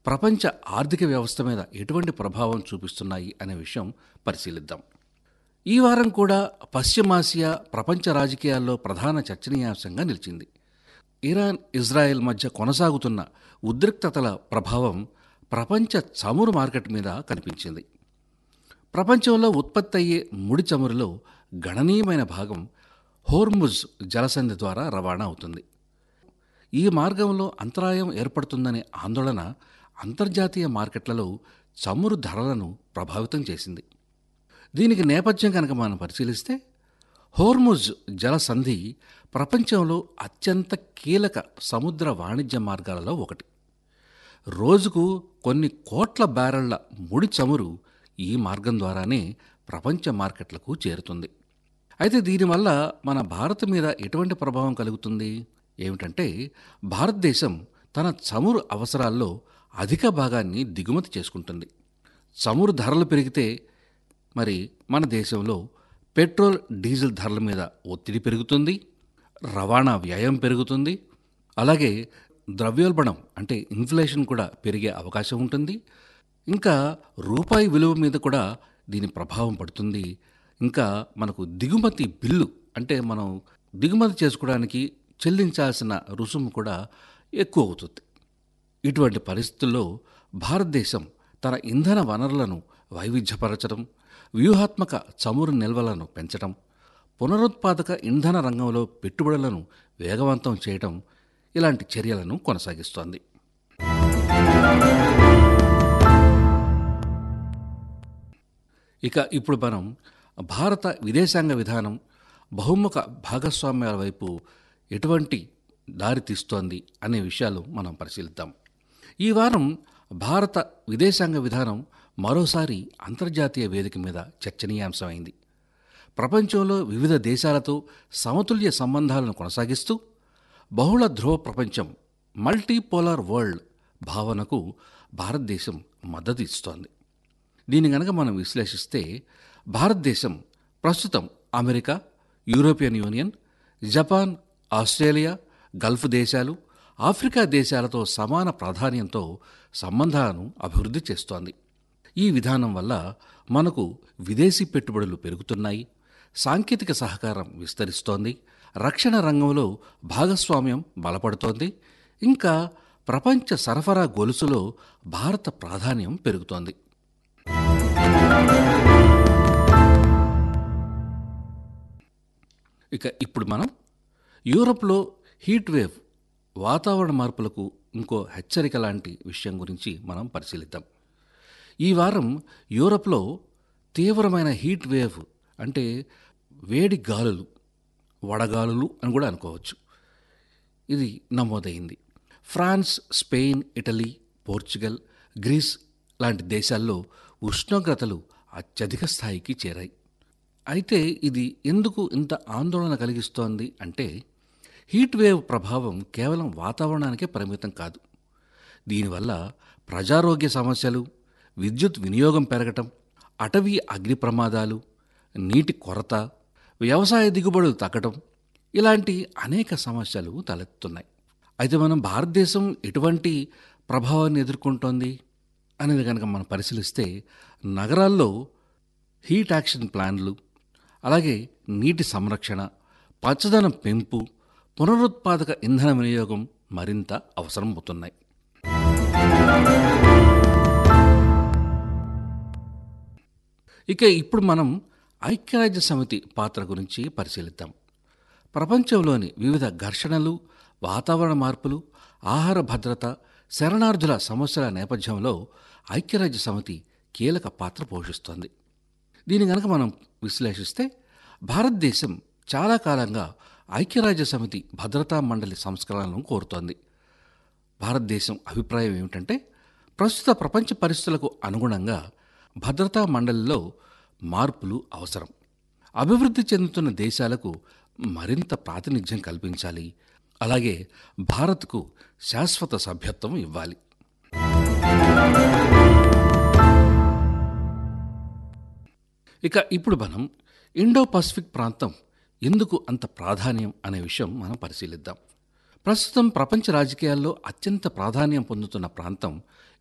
ప్రపంచ ఆర్థిక వ్యవస్థ మీద ఎటువంటి ప్రభావం చూపిస్తున్నాయి అనే విషయం పరిశీలిద్దాం ఈ వారం కూడా పశ్చిమాసియా ప్రపంచ రాజకీయాల్లో ప్రధాన చర్చనీయాంశంగా నిలిచింది ఇరాన్ ఇజ్రాయెల్ మధ్య కొనసాగుతున్న ఉద్రిక్తతల ప్రభావం ప్రపంచ చమురు మార్కెట్ మీద కనిపించింది ప్రపంచంలో ఉత్పత్తి అయ్యే ముడి చమురులో గణనీయమైన భాగం హోర్ముజ్ జలసంధి ద్వారా రవాణా అవుతుంది ఈ మార్గంలో అంతరాయం ఏర్పడుతుందనే ఆందోళన అంతర్జాతీయ మార్కెట్లలో చమురు ధరలను ప్రభావితం చేసింది దీనికి నేపథ్యం కనుక మనం పరిశీలిస్తే హోర్ముజ్ జలసంధి ప్రపంచంలో అత్యంత కీలక సముద్ర వాణిజ్య మార్గాలలో ఒకటి రోజుకు కొన్ని కోట్ల బ్యారెళ్ల ముడి చమురు ఈ మార్గం ద్వారానే ప్రపంచ మార్కెట్లకు చేరుతుంది అయితే దీనివల్ల మన భారత్ మీద ఎటువంటి ప్రభావం కలుగుతుంది ఏమిటంటే భారతదేశం తన చమురు అవసరాల్లో అధిక భాగాన్ని దిగుమతి చేసుకుంటుంది చమురు ధరలు పెరిగితే మరి మన దేశంలో పెట్రోల్ డీజిల్ ధరల మీద ఒత్తిడి పెరుగుతుంది రవాణా వ్యయం పెరుగుతుంది అలాగే ద్రవ్యోల్బణం అంటే ఇన్ఫ్లేషన్ కూడా పెరిగే అవకాశం ఉంటుంది ఇంకా రూపాయి విలువ మీద కూడా దీని ప్రభావం పడుతుంది ఇంకా మనకు దిగుమతి బిల్లు అంటే మనం దిగుమతి చేసుకోవడానికి చెల్లించాల్సిన రుసుము కూడా ఎక్కువ అవుతుంది ఇటువంటి పరిస్థితుల్లో భారతదేశం తన ఇంధన వనరులను వైవిధ్యపరచడం వ్యూహాత్మక చమురు నిల్వలను పెంచడం పునరుత్పాదక ఇంధన రంగంలో పెట్టుబడులను వేగవంతం చేయడం ఇలాంటి చర్యలను కొనసాగిస్తోంది ఇక ఇప్పుడు మనం భారత విదేశాంగ విధానం బహుముఖ భాగస్వామ్యాల వైపు ఎటువంటి దారి తీస్తోంది అనే విషయాలు మనం పరిశీలిద్దాం ఈ వారం భారత విదేశాంగ విధానం మరోసారి అంతర్జాతీయ వేదిక మీద చర్చనీయాంశమైంది ప్రపంచంలో వివిధ దేశాలతో సమతుల్య సంబంధాలను కొనసాగిస్తూ బహుళ ధ్రువ ప్రపంచం మల్టీపోలార్ వరల్డ్ భావనకు భారతదేశం మద్దతు ఇస్తోంది దీని గనక మనం విశ్లేషిస్తే భారతదేశం ప్రస్తుతం America European Union Japan Australia Gulf దేశాలు ఆఫ్రికా దేశాలతో సమాన ప్రాధాన్యంతో సంబంధాలను అభివృద్ధి చేస్తోంది ఈ విధానం వల్ల మనకు విదేశీ పెట్టుబడులు పెరుగుతున్నాయి సాంకేతిక సహకారం విస్తరిస్తోంది రక్షణ రంగంలో భాగస్వామ్యం బలపడుతోంది ఇంకా ప్రపంచ సరఫరా గొలుసులో భారత ప్రాధాన్యం పెరుగుతోంది ఇక ఇప్పుడు మనం యూరప్లో హీట్ వేవ్ వాతావరణ మార్పులకు ఇంకో హెచ్చరిక లాంటి విషయం గురించి మనం పరిశీలిద్దాం ఈ వారం యూరప్లో తీవ్రమైన హీట్ వేవ్ అంటే వేడి గాలులు వడగాలులు అని కూడా అనుకోవచ్చు ఇది నమోదైంది France Spain Italy Portugal Greece లాంటి దేశాల్లో ఉష్ణోగ్రతలు అత్యధిక స్థాయికి చేరాయి అయితే ఇది ఎందుకు ఇంత ఆందోళన కలిగిస్తోంది అంటే హీట్ వేవ్ ప్రభావం కేవలం వాతావరణానికే పరిమితం కాదు దీనివల్ల ప్రజారోగ్య సమస్యలు విద్యుత్ వినియోగం పెరగటం అటవీ అగ్ని ప్రమాదాలు నీటి కొరత వ్యవసాయ దిగుబడులు తగ్గడం ఇలాంటి అనేక సమస్యలు తలెత్తుతున్నాయి అయితే మనం భారతదేశం ఎటువంటి ప్రభావాన్ని ఎదుర్కొంటోంది అనేది కనుక మనం పరిశీలిస్తే నగరాల్లో హీట్ యాక్షన్ ప్లాన్లు అలాగే నీటి సంరక్షణ పచ్చదనం పెంపు పునరుత్పాదక ఇంధన వినియోగం మరింత అవసరం అవుతున్నాయి ఇక ఇప్పుడు మనం ఐక్యరాజ్య సమితి పాత్ర గురించి పరిశీలిద్దాం ప్రపంచంలోని వివిధ ఘర్షణలు వాతావరణ మార్పులు ఆహార భద్రత శరణార్థుల సమస్యల నేపథ్యంలో ఐక్యరాజ్య సమితి కీలక పాత్ర పోషిస్తోంది దీని గనక మనం విశ్లేషిస్తే భారతదేశం చాలా కాలంగా ఐక్యరాజ్య సమితి భద్రతా మండలి సంస్కరణలను కోరుతోంది భారతదేశం అభిప్రాయం ఏమిటంటే ప్రస్తుత ప్రపంచ పరిస్థితులకు అనుగుణంగా భద్రతా మండలిలో మార్పులు అవసరం అభివృద్ధి చెందుతున్న దేశాలకు మరింత ప్రాతినిధ్యం కల్పించాలి అలాగే భారత్కు శాశ్వత సభ్యత్వం ఇవ్వాలి ఇక ఇప్పుడు మనం ఇండో పసిఫిక్ ప్రాంతం ఎందుకు అంత ప్రాధాన్యం అనే విషయం మనం పరిశీలిద్దాం ప్రస్తుతం ప్రపంచ రాజకీయాల్లో అత్యంత ప్రాధాన్యం పొందుతున్న ప్రాంతం